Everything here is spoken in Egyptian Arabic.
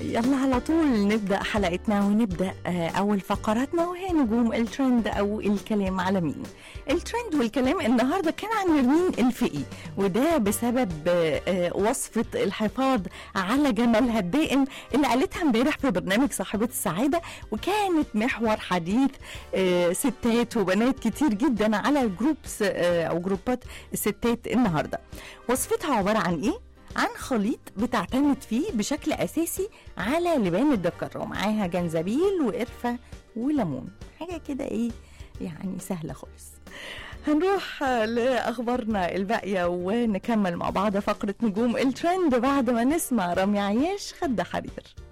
يلا على طول نبدأ حلقتنا ونبدأ آه، أول فقراتنا وهي نجوم الترند أو الكلام على مين الترند والكلام النهاردة كان عن نرمين الفقي وده بسبب آه، آه، وصفة الحفاظ على جمالها الدائم اللي قالتها امبارح في برنامج صاحبة السعادة وكانت محور حديث آه، ستات وبنات كتير جدا على جروبس آه، أو جروبات الستات النهاردة وصفتها عبارة عن إيه؟ عن خليط بتعتمد فيه بشكل أساسي على لبان الدكر ومعاها جنزبيل وقرفة وليمون حاجة كده إيه يعني سهلة خالص هنروح آه، لأخبارنا الباقية ونكمل مع بعض فقرة نجوم الترند بعد ما نسمع رامي عياش خد حرير